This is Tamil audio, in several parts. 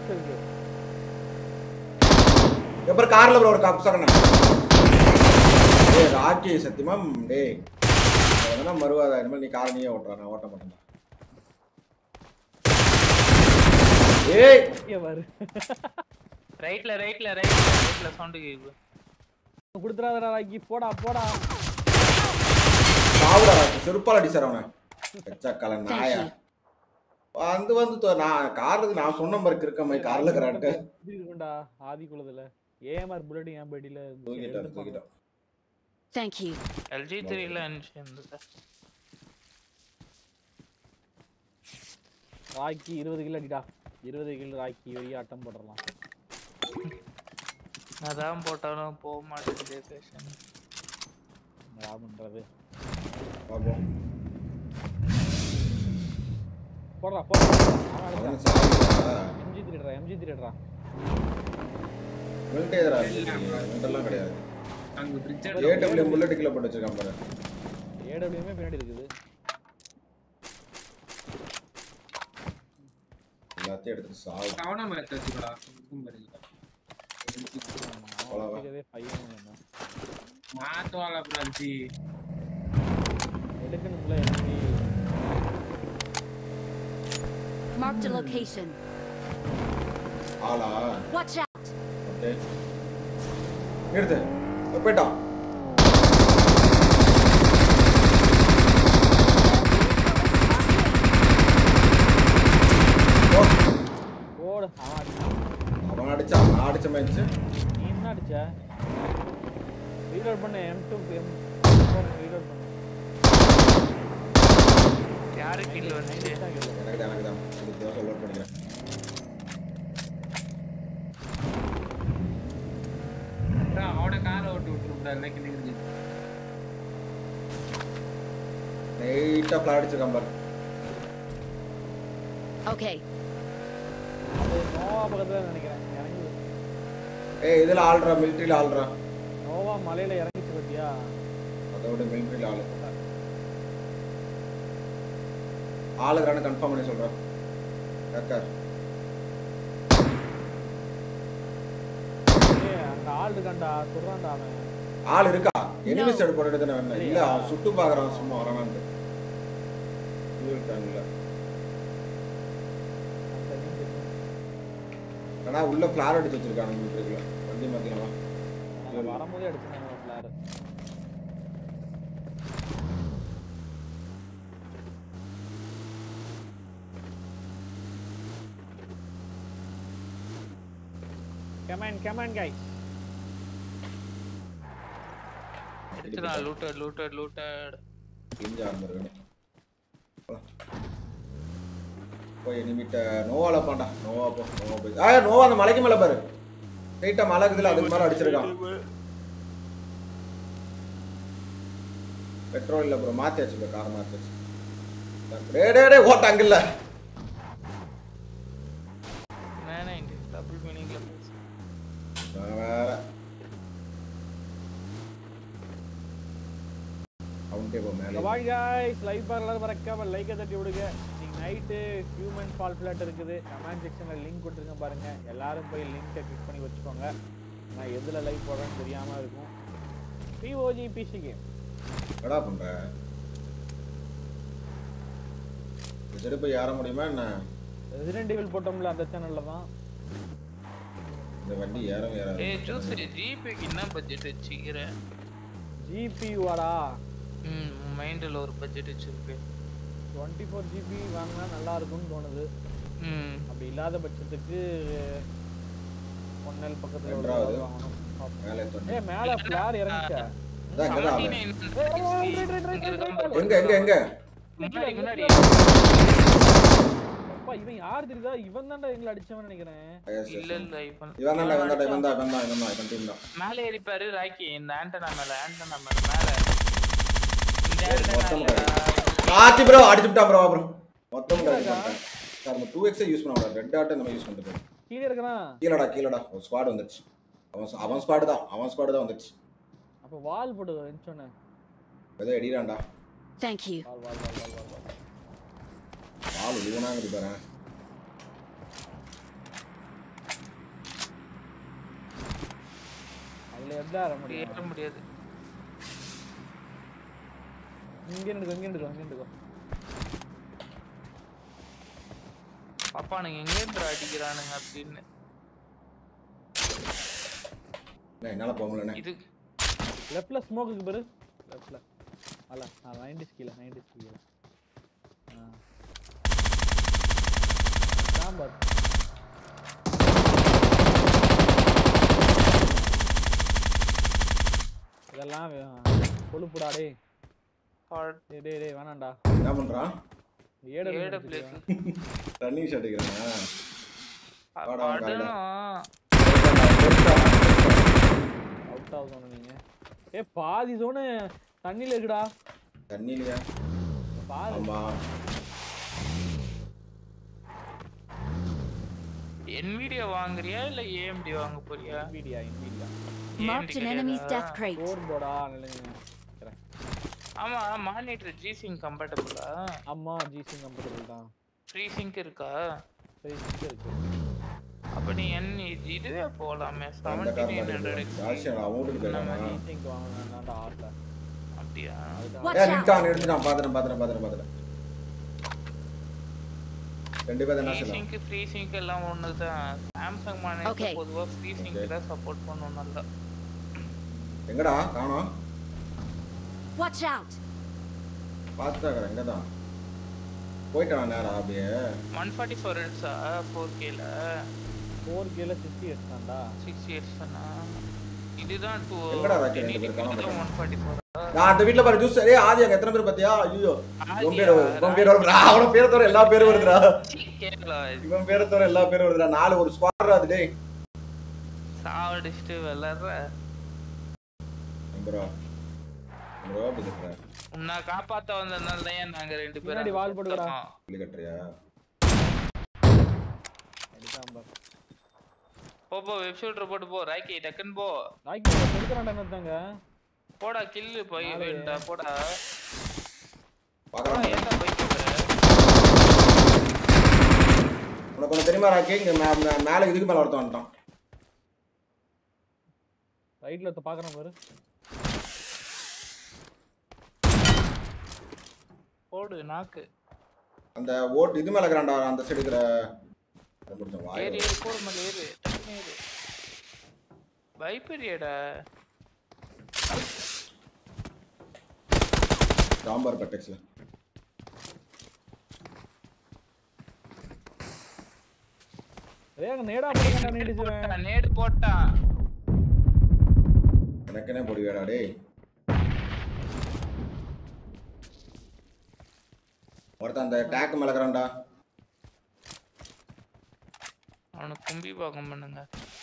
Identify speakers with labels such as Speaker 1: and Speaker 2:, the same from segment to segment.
Speaker 1: பாக்ஸ் இருக்கு
Speaker 2: அப்புறம் கார்ல ப்ரோ ஒரு கப் சகன டேய் ராக்கி சத்தியமா டேய் அதெல்லாம் மறுவாதா இனிமேல் நீ கார் நீயே ஓட்டுற நான் ஓட்ட மாட்டேன் ஏய்
Speaker 1: இங்க பாரு
Speaker 3: ரைட்ல ரைட்ல ரைட்ல ரைட்ல சவுண்ட் கேக்குது
Speaker 1: கொடுத்துறாதடா ராக்கி போடா போடா
Speaker 2: சாவுடா ராக்கி செருப்பால் அடிச்சார் அவனை கச்சக்கல நாயா வந்து வந்து தொ- நான் காருக்கு நான் சொன்ன மாதிரி இருக்க மாதிரி கார்ல இருக்கிறான்ட்டு
Speaker 1: இது இருக்கும்டா ஆதி குலத்துல ஏஎம்ஆர் புல்லட் என் பேட்டில
Speaker 2: தூக்கிட்டான் தூக்கிட்டான்
Speaker 4: Thank you.
Speaker 3: எல்ஜி த்ரீல இருந்தது
Speaker 1: ராக்கி இருபது கிலோ அடிடா இருபது கிலோ ராக்கி வெளியே அட்டம் போட்டுடலாம்
Speaker 3: அதான் போட்டாலும் போக மாட்டேங்குது பேஷன்
Speaker 1: என்னடா பண்றது
Speaker 2: பாப்போம்
Speaker 1: போடுறா போடுறா அவன் அடிச்சான்.
Speaker 2: அவன் சாவுடா
Speaker 1: எம்ஜி த்ரீடா எம்ஜி த்ரீடா
Speaker 2: மில்டேதரா மில்டெல்லாம் கிடையாது
Speaker 5: அங்க பிரிட்ஜ்
Speaker 2: ஏடபிள்யூ புல்லட் கிலோ போட்டு வச்சிருக்கான் பாரு
Speaker 1: ஏடபிள்யூமே பின்னாடி இருக்குது
Speaker 2: எல்லாத்தையும் எடுத்து சாவு
Speaker 5: கவன மேட்ச் வச்சுக்கடா
Speaker 2: அவ்வளவுதான்.
Speaker 1: அவன் பையன் என்ன
Speaker 5: மாட்டுவாள பிரான்ச்சி
Speaker 1: எடுக்கணும்ல எம்ஜி
Speaker 4: Marked a location.
Speaker 2: ஆளா
Speaker 4: Watch out.
Speaker 2: ஓகே நிறுத்து ஓ, போயிட்டான் ஓ,
Speaker 1: போடு அவன் அடிச்சான்
Speaker 2: அவன் அடிச்சான் நான் அடிச்ச மேட்ச்
Speaker 1: நீ என்ன அடிச்ச ரீலோட் பண்ணு எம் டூ எம் ரீலோட் பண்ணு
Speaker 3: யாரு கில் வந்துச்சு
Speaker 1: தான் கேளு.
Speaker 2: எனக்கு தான் எனக்கு தான் இதுக்கு தான் சொல்ல பண்ணிக்கிறேன்
Speaker 5: அவட காரை ஓட்டு விட்டுருப்பா இன்னைக்கு நிற்கிறது
Speaker 2: நைட்டாக ஃப்ளாட் அடிச்சிருக்கான் பாரு
Speaker 4: Okay.
Speaker 1: அது நோவா பக்கத்துல நினைக்கிறேன் இறங்கி
Speaker 2: ஏய் இதில் ஆள்றா மிலிட்ரியில் ஆள்றா
Speaker 1: நோவா மலையில இறங்கிச்சு பாத்தியா
Speaker 2: அதை விட மிலிட்ரியில் ஆளு ஆளுகிறான்னு கன்ஃபார்ம் பண்ணி சொல்கிறேன் கரெக்டாக
Speaker 1: ஏய், அங்க ஆள் இருக்கான்டா சொல்றான்டா அவன்
Speaker 2: ஆள் இருக்கா எனிமி சைடு போட்டுட்டு தானே வேணும் இல்லை அவன் சுட்டு பார்க்குறான் சும்மா வரானான்ட்டு ஃபியூல் டேங்கில்
Speaker 1: அந்த நீ தெரியும்.
Speaker 2: ஆனால் உள்ள ஃப்ளார் அடிச்சு வச்சிருக்காங்க மிலிட்ரிக்குள்ள வண்டி மாற்றிக்கலாம்
Speaker 1: நான் வரும்போதே அடிச்சேன் ஃபிளார் கமான் கமான் guys
Speaker 3: எடுத்துடா லூட்டட் லூட்டட் லூட்டட்
Speaker 2: கிழிஞ்ச ஆரம்பிருக்கணும் போய் எனிமிட்ட நோவால பாண்டா நோவா போ நோவா போய் ஆ நோவா அந்த மலைக்கு மேலே பாரு ஸ்ட்ரைட்டா மலை இருக்குதுல அதுக்கு மேலே அடிச்சிருக்கான் பெட்ரோல் இல்லை ப்ரோ மாற்றியாச்சு ப்ரோ கார் மாற்றியாச்சு டே டே டே ஓட்ட அங்கில்ல
Speaker 3: நானே டபுள் மீனிங்ல பேசு
Speaker 2: நான் வேற அவன்கிட்டே போ மேலே
Speaker 1: பாய் guys லைவ் பார் எல்லாரும் மறக்காம லைக்கை தட்டி விடுங்க இன்னைக்கு நைட்டு ஹியூமன் ஃபால் ஃபிளாட் இருக்குது கமெண்ட் செக்ஷனில் லிங்க் கொடுத்துருக்கேன் பாருங்க எல்லாரும் போய் லிங்கை கிளிக் பண்ணி வச்சுக்கோங்க நான் எதில் லைவ் போடுறேன்னு தெரியாமல் இருக்கும் பிஓஜி பிசி கேம்
Speaker 2: என்னடா பண்ற இந்த சைடு போய் ஏற முடியுமா என்ன
Speaker 1: ரெசிடென்ட் ஈவில் போட்டோம்ல அந்த சேனல்ல தான்
Speaker 2: இந்த வண்டி ஏறவும் ஏறாது
Speaker 3: ஏய் ஜூஸ் ஜிபிக்கு என்ன பட்ஜெட் வச்சுக்கிறேன்
Speaker 1: ஜிபியூவாடா
Speaker 3: ம் மைண்டில் ஒரு பட்ஜெட் வச்சிருக்கேன்
Speaker 1: டுவெண்ட்டி ஃபோர் ஜிபி வாங்கினா நல்லா இருக்கும்னு தோணுது
Speaker 3: ம்
Speaker 1: அப்படி இல்லாத பட்சத்துக்கு ஒன்னல் பக்கத்தில்
Speaker 2: ரெண்டாவது.
Speaker 1: வாங்கணும்
Speaker 2: மேலே
Speaker 1: ஏ
Speaker 2: தோண்டி
Speaker 1: மேலே ஃபிளார் இறங்கிச்சா
Speaker 2: அதான் இங்கதான் அவன்.
Speaker 3: 79
Speaker 2: எங்க எங்க எங்க
Speaker 3: முன்னாடி முன்னாடி
Speaker 1: அப்பா இவன் யார் தெரியுதா இவன் தான்டா எங்களை அடிச்சவன் நினைக்கிறேன்
Speaker 2: Yes, yes,
Speaker 3: இல்ல
Speaker 2: yes.
Speaker 3: இல்ல இப்ப
Speaker 2: இவன் தான்டா இவன் தான்டா இவன் தான் இவன் தான் இவன் தான் இவன் டீம் தான்
Speaker 3: மேலே ஏறிப்பாரு ராக்கி இந்த ஆண்டனா மேல ஆண்டனா மேல மேல இந்த ஆண்டனா
Speaker 2: மொத்தம்
Speaker 3: இல்லடா.
Speaker 2: ஆத்தி ப்ரோ அடிச்சு விட்டான் ப்ரோ ப்ரோ மொத்தம் பண்ணிட்டேன் சார் நம்ம டூ எக்ஸே யூஸ் பண்ண ரெட் ஆட்டை நம்ம யூஸ் பண்ணிட்டு
Speaker 1: கீழே இருக்கிறான்
Speaker 2: கீழடா கீழடா ஒரு ஸ்குவாட் வந்துருச்சு அவன் அவன் ஸ்குவாடு தான் அவன் ஸ்குவாடு தான் வந்துருச்சு
Speaker 1: அப்ப வால் போடு சொன்னேன்
Speaker 2: ஏதோ எடிடான்டா
Speaker 4: Thank you.
Speaker 1: வால் வால் வால் வால் வால் வால்
Speaker 2: ஆள் இவனாங்குது பாரு
Speaker 1: எதா ஏற முடியும்
Speaker 3: ஏற முடியாது
Speaker 1: இங்க நின்னுக்கோ இங்க நின்னுக்கோ இங்க நின்னுக்கோ
Speaker 3: பாப்பானுங்க எங்க இருந்து அடிக்கிறானுங்க அப்படின்னு
Speaker 2: என்ன, என்னால போக முடியலண்ணே
Speaker 3: இது
Speaker 1: லெஃப்ட்ல ஸ்மோக்குக்கு பாரு லெஃப்ட்ல அல்ல ஆ 90 கீழ 90 கீழ ஆ சாம்பார் இதெல்லாம் வே- கொழுப்புடா டேய்
Speaker 3: hard-
Speaker 1: டேய் டேய் டேய் வேணாம்டா
Speaker 2: என்ன பண்றான்
Speaker 1: ஏட
Speaker 3: ஏட பிளேஸ்
Speaker 2: ரன்னிங் ஷாட் அடிக்கிறானா வாடா, வாடா.
Speaker 3: படணும்
Speaker 1: அவுட் ஆகும் நீங்க ஏ பாதி ஜோனு தண்ணில இருக்குடா
Speaker 2: தண்ணிலையா
Speaker 1: பாதி
Speaker 2: ஆமா
Speaker 3: NVIDIA வாங்குறியா இல்ல AMD வாங்க போறியா
Speaker 1: Nvidia Nvidia
Speaker 4: Marked an enemy's death crate.
Speaker 1: போர் போடா நில்லுங்க
Speaker 3: ஆமா மானிட்டர் G Sync கம்பேட்டபிளா
Speaker 1: அம்மா ஜிசி கம்ஃபர்டபுள் தான்
Speaker 3: ஃப்ரீ சிங்க் இருக்கா
Speaker 1: சரி சிங்க் இருக்கு
Speaker 3: அப்ப நீ என் இதுவே போலாமே
Speaker 2: அந்த
Speaker 3: செவன்டி
Speaker 2: கார்
Speaker 3: நைன்
Speaker 2: மாதிரி
Speaker 3: ஹண்ட்ரட்
Speaker 2: ராசியன் அவங்களுக்கு போயிடறானா
Speaker 1: சிங்க் வாங்கணும்டா ஆசை
Speaker 3: அப்படியா
Speaker 4: Watch
Speaker 2: ஏ
Speaker 4: out!
Speaker 2: நின்ட்டான் எடுத்துட்டான் பாத்துறேன் பாத்துறேன் பாத்துறேன் பாத்துறேன் ரெண்டு பேர் என்ன
Speaker 3: ஃப்ரீ
Speaker 2: சொல்லலாம்
Speaker 3: சிங்க் ஃப்ரீ சிங்க் எல்லாம் ஒண்ணுதான் சாம்சங்
Speaker 4: Okay.
Speaker 3: மானிட்டர் பொதுவா ஃப்ரீ சிங்க்
Speaker 2: Okay.
Speaker 3: தான் சப்போர்ட் பண்ணும் நல்லா
Speaker 2: எங்கடா காணோம்
Speaker 4: Watch out!
Speaker 2: பார்த்துட்டா இருக்கிறேன் எங்க தான் போயிட்டான் நேரா அப்படியே
Speaker 3: ஒன் ஃபார்ட்டி ஃபோர் ஹெட்ஸா ஃபோர் கேல
Speaker 1: ஃபோர் கேல சிக்ஸ்டி எடுத்தான்டா
Speaker 3: சிக்ஸ் இயர்ஸ் தானா இதுதான் டூ
Speaker 2: எங்கடா ராக்கி ரெண்டு பேர் காணாம
Speaker 3: இதுதான் ஒன் ஃபார்ட்டி ஃபோர்
Speaker 2: நான் அந்த வீட்ல பாரு ஜூஸ் ஏய் ஆதி அங்க எத்தனை பேர் பாத்தியா ஐயோ இவன் பேர் இவன் பேர் வருதுடா அவன பேரை தவிர எல்லா பேரும் வருதுடா
Speaker 3: கேரளா
Speaker 2: இவன் பேரை தவிர எல்லா பேரும் வருதுடா நாலு ஒரு ஸ்குவாட் அது டேய்
Speaker 3: சாவடிச்சுட்டு விளாடுற
Speaker 2: ப்ரோ ப்ரோ அப்படி கட்டுற
Speaker 3: உன்னை காப்பாத்த வந்ததுனால தான் நாங்க ரெண்டு பேரும்
Speaker 1: பின்னாடி
Speaker 3: அங்க
Speaker 1: வால் போடுங்கடா.
Speaker 3: சுத்தோம்.
Speaker 2: அப்படி கட்டுறியா
Speaker 1: அடிதான் பாரு
Speaker 3: போ போ வெப் ஷூட்டர் போட்டு போ ராக்கி டக்குன்னு போ
Speaker 1: ராக்கி எடுக்கிறான்டா என்னத்தாங்க
Speaker 3: போடா கில்லு போய்
Speaker 1: நாலு.
Speaker 3: வேண்டா போடா
Speaker 2: பாக்கலாம்
Speaker 3: ஏன்டா பைக்
Speaker 2: உனக்கு ஒன்று தெரியுமா ராக்கி இங்க மே- மே- மேல இதுக்கு மேல ஒருத்தன் வந்துட்டான்
Speaker 1: ரைட்ல ஒருத்த பாக்குறான் பாரு
Speaker 3: போடு நாக்கு
Speaker 2: அந்த ஓட்டு இது மேல இருக்கிறான்டா அந்த சைடு இருக்கிற அதை முடிச்சேன் வாய்
Speaker 3: ஏறு ஏறு போடு மேல ஏறு டக்குன்னு ஏறு பயப்படியடா
Speaker 2: சாம்பார் பெட்டெக்ஸ்ல
Speaker 1: ஏய் அங்க நேடா போடுங்கடா நீடிச்சுவேன்
Speaker 3: போட்டான், நேடு போட்டான்
Speaker 2: எனக்குனே பொடிவேடா டேய் ஒருத்தன் அந்த டேக் மேல இருக்கிறான்டா
Speaker 3: அவனுக்கு கும்பி பாக்கம் பண்ணுங்க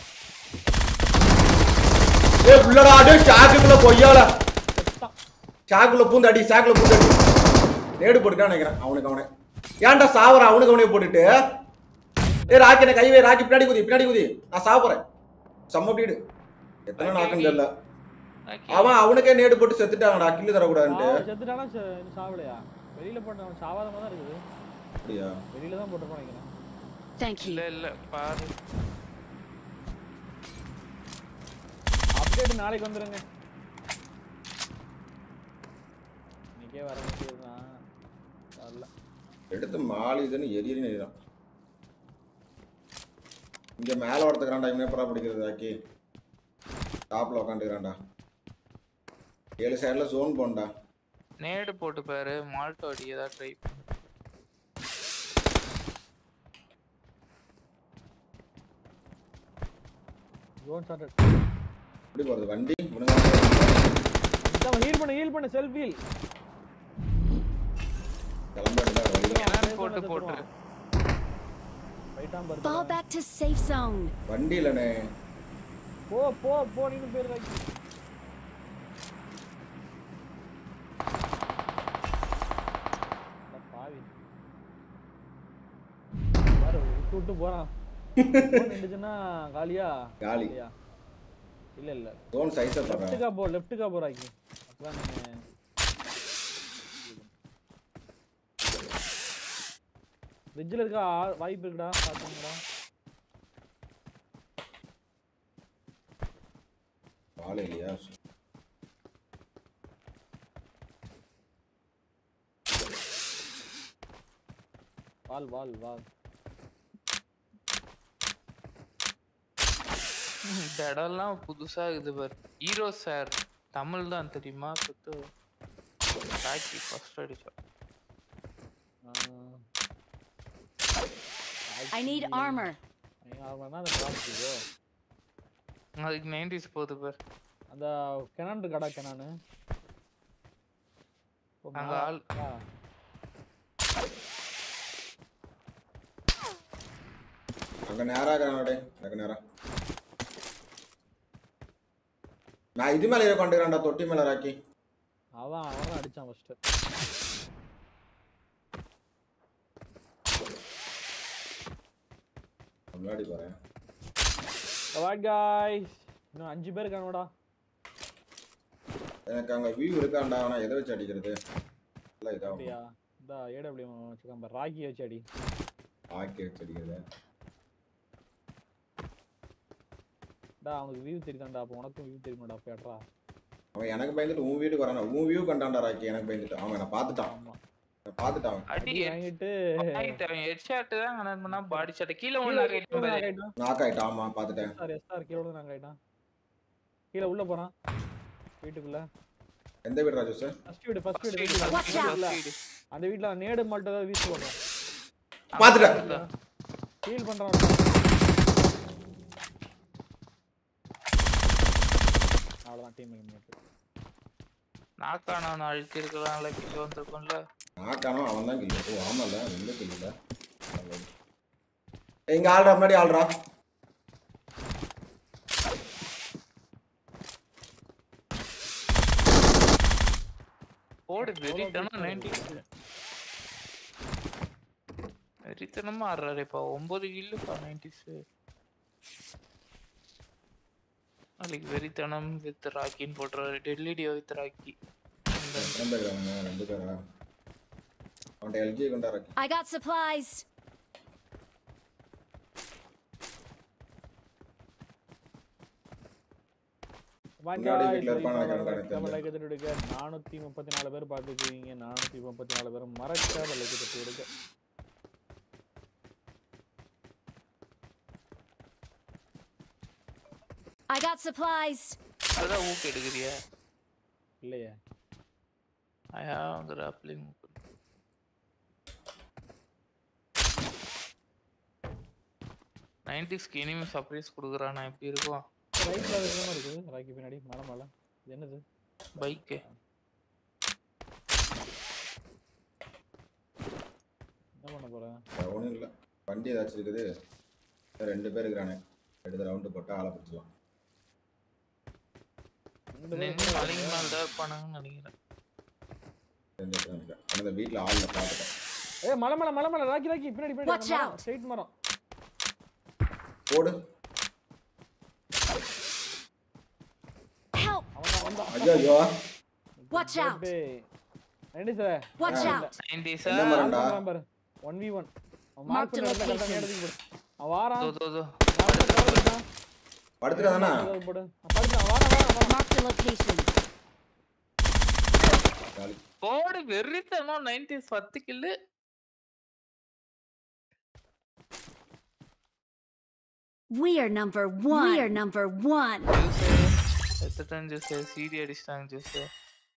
Speaker 2: ஏய் உள்ளடா டேய் சாக்குக்குள்ள பொய்யால சாக்குள்ள பூந்து அடி சாக்குள்ள பூந்து அடி நேடு போட்டுட்டான் நினைக்கிறேன் அவனுக்கு அவனை ஏன்டா சாவறான் அவனுக்கு அவனே போட்டுட்டு ஏய் ராக்கி என்ன கைவே ராக்கி பின்னாடி குதி பின்னாடி குதி நான் சாவ போறேன் செம்ம பீடு எத்தனை நாக்குன்னு தெரியல
Speaker 3: ராக்கி,
Speaker 2: அவன் அவனுக்கே நேடு போட்டு செத்துட்டாங்கடா கில்லு தரக்கூடாதுன்ட்டு
Speaker 1: சாவ- செத்துட்டானா செ- இன்னும் சாவலையா வெளியில போட்டவன் சாவாத மாதிரி தான் இருக்குது
Speaker 2: அப்படியா
Speaker 1: வெளியில தான் போட்டு நினைக்கிறேன்
Speaker 4: Thank you.
Speaker 3: இல்ல இல்ல பாரு
Speaker 1: அப்டேட் நாளைக்கு வந்துருங்க இன்னைக்கே வர வேண்டியதுதான் வரல
Speaker 2: எடுத்து மாலி இதுன்னு எரியன்னு எரியான் இங்க மேல ஒருத்தக்கிறான்டா இவனே பரா பிடிக்கிறது ஆக்கி டாப்ல உட்காந்துக்கிறான்டா ஏழு சைடுல ஜோன் போண்டா
Speaker 3: நேடு போட்டு பாரு மால்டோ அடி ஏதாவது ட்ரை
Speaker 1: ஜோன் ஸ்டார்டட்
Speaker 2: எப்படி போறது வண்டி இவனுங்க
Speaker 1: ஹீல் பண்ணு ஹீல் பண்ணு செல்ஃப் ஹீல்
Speaker 2: கிளம்ப வேண்டியதா வழியில
Speaker 3: என்னன்னு போட்டு போட்டுரு
Speaker 1: ரைட்டாம்
Speaker 4: Fall
Speaker 1: பாரு
Speaker 4: back to safe zone.
Speaker 2: வண்டி இல்லனே
Speaker 1: போ போ போ நீனு பேர் ராக்கி அட பாவி பாரு விட்டு விட்டு போறான் phone நின்னுச்சுன்னா காலியா
Speaker 2: காலி
Speaker 1: இல்லையா இல்ல இல்ல
Speaker 2: ஜோன் சைஸை பாரு
Speaker 1: லெஃப்ட்டுக்கா போ லெஃப்ட்டுக்கா போ ராக்கி அப்பதான் நீங்க ஃப்ரிட்ஜில் இருக்க ஆ- வாய்ப்பு இருக்குடா பாத்துங்கடா
Speaker 2: ஆளே இல்லையா
Speaker 1: வால் வால் வால்
Speaker 3: இந்த இடம்லாம் புதுசா இருக்குது பாரு ஹீரோ சார் தமிழ் தான் தெரியுமா குத்து ராக்கி ஃபர்ஸ்ட் அடிச்சோம்
Speaker 4: I need armor.
Speaker 1: ஆர்மர்னா அந்த ட்ராப் இதோ
Speaker 3: அதுக்கு நைன்டிஸ் போகுது பாரு
Speaker 1: அந்த கெனான் இருக்காடா கெனானு
Speaker 3: அங்க ஆள்
Speaker 2: அங்க நேரா இருக்கிறானே எனக்கு நேரா நான் இது மேல உட்காந்துக்கிறேன்டா தொட்டி மேல ராக்கி
Speaker 1: அவன் அவன் அடிச்சான் ஃபர்ஸ்ட்
Speaker 2: முன்னாடி போறேன்
Speaker 1: வாட் காய்ஸ் இன்னும் அஞ்சு பேர் இருக்கானுடா
Speaker 2: எனக்கு அங்க வியூ இருக்காண்டா ஆனா எதை வச்சு அடிக்கிறது இல்ல இதாகும்
Speaker 1: அப்படியா இந்த ஏடபிள்யூ வச்சுக்காம ராக்கி வச்சு அடி
Speaker 2: ஆக்கி வச்சு அடிக்கிறது
Speaker 1: டா அவனுக்கு வியூ தெரியுதாண்டா அப்போ உனக்கும் வியூ தெரியுமாடா பேட்ரா
Speaker 2: அவன் எனக்கு பயந்துட்டு உன் வீட்டுக்கு வரானா உன் வியூ கண்டான்டா ராக்கி எனக்கு பயந்துட்டு அவன் என்ன பார்த்துட்டான்
Speaker 1: ஆமா
Speaker 2: நான் பார்த்துட்டான் அவன்.
Speaker 3: அடி
Speaker 1: அடி வாங்கிட்டு
Speaker 3: ஹெட் ஷாட் தான் கனெக்ட் பண்ணா பாடி ஷாட் கீழ ஒண்ணு ஆகிட்டு பாரு
Speaker 2: நாக் ஆயிட்டான் ஆமா பார்த்துட்டேன்
Speaker 1: சார் எஸ்ஆர் கீழே விழுந்து நாங்க ஆயிட்டான் கீழே உள்ள போறான் வீட்டுக்குள்ள
Speaker 2: எந்த வீடு ராஜு சார்
Speaker 1: ஃபர்ஸ்ட் வீடு ஃபர்ஸ்ட்
Speaker 3: First
Speaker 1: வீடு
Speaker 3: aid, first
Speaker 1: வீட்டுக்குள்ள.
Speaker 3: aid,
Speaker 1: இல்ல,
Speaker 3: first aid.
Speaker 1: அந்த வீட்ல நேடு மட்டும் தான் வீசி போடுறோம்
Speaker 2: பார்த்துட்டேன்.
Speaker 1: ஃபீல் பண்றான் அவ்வளவுதான் டீம் எலிமினேட்
Speaker 3: நாக்கானவன் அழுத்தி இருக்கலாம்ல கிட்ட வந்திருக்கும்ல
Speaker 2: நாக்கானோ அவன் தான் கில்லு ஓ ஆமால ரெண்டு கில்லுல எங்க ஆள்றா முன்னாடி ஆள்றா
Speaker 3: போடு வெறித்தனம் நைன்டி வெறித்தனமா ஆடுறாரு இப்ப ஒன்பது கில்லுப்பா நைன்டிஸ் நாளைக்கு வெறித்தனம் வித் ராக்கின்னு போட்டுறாரு டெல்லிடியோ வித் ராக்கி
Speaker 2: எத்தனை பேர் இருக்காங்க ரெண்டு பேரா அவன்கிட்ட எல்ஜி கொண்டா ராக்கி
Speaker 4: I got supplies.
Speaker 2: முன்னாடி வீட்ல இருப்பான்னு நினைக்கிறேன் எனக்கு தெரிஞ்சு.
Speaker 1: லைக் தட்டி விடுங்க நானூத்தி முப்பத்தி நாலு பேர் பார்த்துருக்கீங்க நானூத்தி முப்பத்தி நாலு பேர் மறக்காம லைக் தட்டி விடுங்க
Speaker 4: I got supplies.
Speaker 3: அதான் ஊக்கு எடுக்கிறியா
Speaker 1: இல்லையே
Speaker 3: ஐ ஹாவ் கிராப்ளிங் நைன்டிஸ்க்கு இனிமே சர்ப்ரைஸ் கொடுக்குறான் நான் எப்படி இருக்கும்
Speaker 1: ரைட்ல என்ன இருக்குது ராக்கி பின்னாடி மலை மலை இது என்னது
Speaker 3: பைக்கு
Speaker 1: என்ன பண்ண போறேன்
Speaker 2: ஒன்றும் இல்லை வண்டி ஏதாச்சும் இருக்குது இன்னும் ரெண்டு பேர் இருக்கிறானே எடுத்து ரவுண்டு போட்டு ஆளை பிடிச்சலாம்
Speaker 1: ரெண்டு பேரும்
Speaker 3: நின்று மலைக்கு மேல தான் இருப்பானுங்கன்னு நினைக்கிறேன்
Speaker 2: தெரிஞ்சுட்டு நினைக்கிறேன் ஆனால் இந்த வீட்டில் ஆளில் பார்த்துட்டேன்
Speaker 1: ஏய் மலை மலை மலை மலை ராக்கி ராக்கி பின்னாடி
Speaker 4: Watch
Speaker 1: பின்னாடி
Speaker 4: out.
Speaker 1: ஸ்ட்ரைட் மரம்
Speaker 2: போடு
Speaker 4: Help!
Speaker 1: அவன் வந்தான்
Speaker 2: ஐயோ ஐயோ
Speaker 4: Watch out!
Speaker 1: ரெண்டு சார்
Speaker 4: Watch
Speaker 2: Yeah.
Speaker 4: out!
Speaker 3: நைன்டிஸா
Speaker 2: என்ன மரம்டா
Speaker 1: பாரு ஒன் வி ஒன் அவன்
Speaker 4: Mark
Speaker 1: மார்க்
Speaker 4: the
Speaker 1: பண்ண இடத்துல
Speaker 4: location.
Speaker 1: கரெக்டா எடுத்து போடு அவன் வாரான்
Speaker 3: தோ தோ தோ
Speaker 1: நான் வந்து cover பண்ணிட்டான்.
Speaker 2: படுத்துட்டா தானே
Speaker 1: ஏதாவது போடு அவன் படுத்தான் வாரான் வாரான் வாரான்
Speaker 4: Mark the location.
Speaker 2: ஜாலி
Speaker 3: போடு வெறித்தனம் நைன்டிஸ் பத்து கில்லு
Speaker 4: We are number one. We are number one.
Speaker 3: Juice எத்தனை ஜூஸ் சீடி அடிச்சிட்டாங்க ஜூஸ்